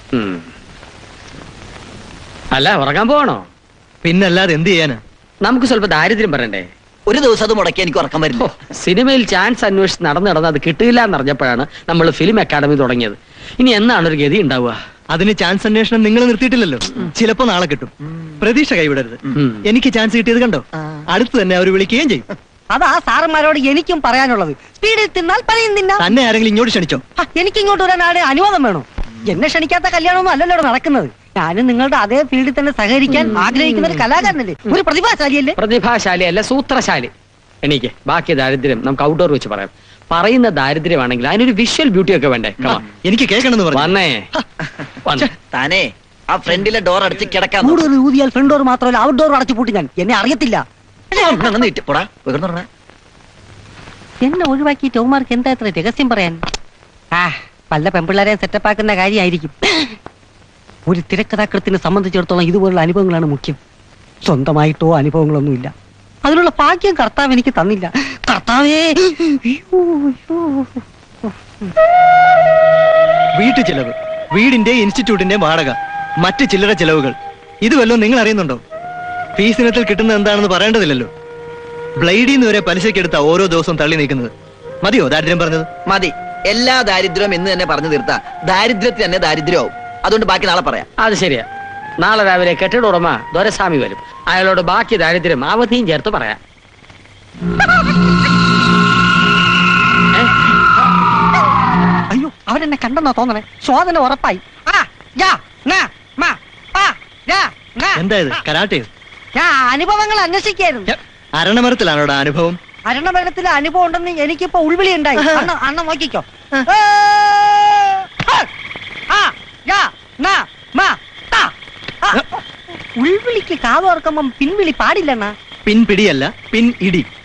ഉം. അല്ല ഉറങ്ങാൻ പോവാണോ പിന്നല്ലാതെ എന്ത് ചെയ്യാനാ നമുക്ക് സ്വല്പം ദാരിദ്ര്യം പറയണ്ടേ ഒരു ദിവസം അത് മുടക്കി എനിക്ക് ഉറക്കം വരില്ല ഓ, സിനിമയിൽ ചാൻസ് അന്വേഷിച്ച് നടന്ന് നടന്ന് അത് കിട്ടില്ല എന്നറിഞ്ഞപ്പോഴാണ് നമ്മൾ ഫിലിം അക്കാദമി തുടങ്ങിയത് ഇനി എന്നാണ് ഒരു ഗതി ഉണ്ടാവുക അതിന് ചാൻസ് അന്വേഷണം നിങ്ങൾ നിർത്തിയിട്ടില്ലല്ലോ ചിലപ്പോ നാളെ കിട്ടും പ്രതീക്ഷ കൈവിടരുത് ഉം. എനിക്ക് ചാൻസ് കിട്ടിയത് കണ്ടോ അടുത്ത് തന്നെ അവർ വിളിക്കുകയും ചെയ്യും അതാ സാറന്മാരോട് എനിക്കും പറയാനുള്ളത് സ്പീഡിൽ തിന്നാൽ പലയും തിന്നാം തന്നെ ആരെങ്കിലും ഇങ്ങോട്ട് ക്ഷണിച്ചോ ആ, എനിക്ക് ഇങ്ങോട്ട് വരാൻ ആടെ അനുവാദം വേണോ എന്നെ ക്ഷണിക്കാത്ത കല്യാണമൊന്നും അല്ലല്ലോ ഇവിടെ നടക്കുന്നത് ഞാനും നിങ്ങളുടെ അതേ ഫീൽഡിൽ തന്നെ സഹകരിക്കാൻ ആഗ്രഹിക്കുന്ന ഒരു കലാകാരനല്ലേ ഒരു പ്രതിഭാശാലിയല്ലേ പ്രതിഭാശാലി അല്ല സൂത്രശാലി എണീക്ക് ബാക്കി ദാരിദ്ര്യം നമുക്ക് ഔട്ട്ഡോർ വെച്ച് പറയാം പറയുന്ന ദാരിദ്ര്യമാണെങ്കിൽ അതിനൊരു വിഷ്വൽ ബ്യൂട്ടി ഒക്കെ വേണ്ടേ Come on. എനിക്ക് കേൾക്കണമെന്ന് പറഞ്ഞു വന്നേ വന്നേ താനേ ആ ഫ്രണ്ടിലെ ഡോർ അടച്ച് കിടക്കാൻ കൂടുതൽ ഊതിയാൽ ഫ്രണ്ട് ഡോർ മാത്രമല്ല ഔട്ട് ഡോർ അടച്ചു പൂട്ടി ഞാൻ എന്നെ അറിയത്തില്ല പോടാ ഉയർന്നു എന്നെ ഒഴിവാക്കി ടോമാർക്ക് എന്താ ഇത്ര രഹസ്യം പറയാൻ ആ പല പെമ്പിള്ളേരെ സെറ്റപ്പ് ആക്കുന്ന കാര്യമായിരിക്കും ഒരു തിരക്കഥാകൃത്തിനെ സംബന്ധിച്ചിടത്തോളം ഇതുപോലുള്ള അനുഭവങ്ങളാണ് മുഖ്യം സ്വന്തമായിട്ടോ അനുഭവങ്ങളൊന്നുമില്ല അതിനുള്ള ഭാഗ്യം കർത്താവ് എനിക്ക് തന്നില്ല കർത്താവേ അയ്യോ, അയ്യോ. വീട്ടു ചെലവ് വീടിന്റെ ഇൻസ്റ്റിറ്റ്യൂട്ടിന്റെ വാടക മറ്റ് ചില്ലറ ചെലവുകൾ ഇത് വല്ലതും നിങ്ങൾ അറിയുന്നുണ്ടോ ഫീസ് ഇനത്തിൽ കിട്ടുന്നത് എന്താണെന്ന് പറയേണ്ടതില്ലല്ലോ ബ്ലൈഡിൽ നിന്ന് വരെ പലിശക്കെടുത്ത ഓരോ ദിവസവും തള്ളി നീക്കുന്നത് മതിയോ ദാരിദ്ര്യം പറഞ്ഞത് മതി എല്ലാ ദാരിദ്ര്യവും എന്ന് തന്നെ പറഞ്ഞു തീർത്ത ദാരിദ്ര്യത്തിൽ തന്നെ ദാരിദ്ര്യമാവും അതുകൊണ്ട് ബാക്കി നാളെ പറയാം അത് ശരിയാ നാളെ രാവിലെ കെട്ടിട ഉടമ ദൊരസ്വാമി വരും അയാളോട് ബാക്കി ദാരിദ്ര്യം അവധിയും ചേർത്ത് പറയാം അയ്യോ അവരെന്നെ കണ്ടെന്നോ തോന്നണേ സ്വാതന ഉറപ്പായി ആ, യാ, നാ, മാ, പാ, രാ, നാ. എന്താ ഇത് കരാട്ടെ ഞാൻ അനുഭവങ്ങൾ അന്വേഷിക്കായിരുന്നു അരണമരത്തിലാണോടാ അനുഭവം അരണമരണത്തിൽ അനുഭവം ഉണ്ടെന്ന് എനിക്കിപ്പോ ഉൾവിളി ഉണ്ടായി അണ്ണ അണ്ണ നോക്കിക്കോ ഏ, ആ, യാ, നാ, മാ, താ. ആ, ഉൾവിളിക്ക് കാതോർക്കുമ്പം പിൻവിളി പാടില്ലണ്ണ പിൻപിടിയല്ല പിൻ ഇടി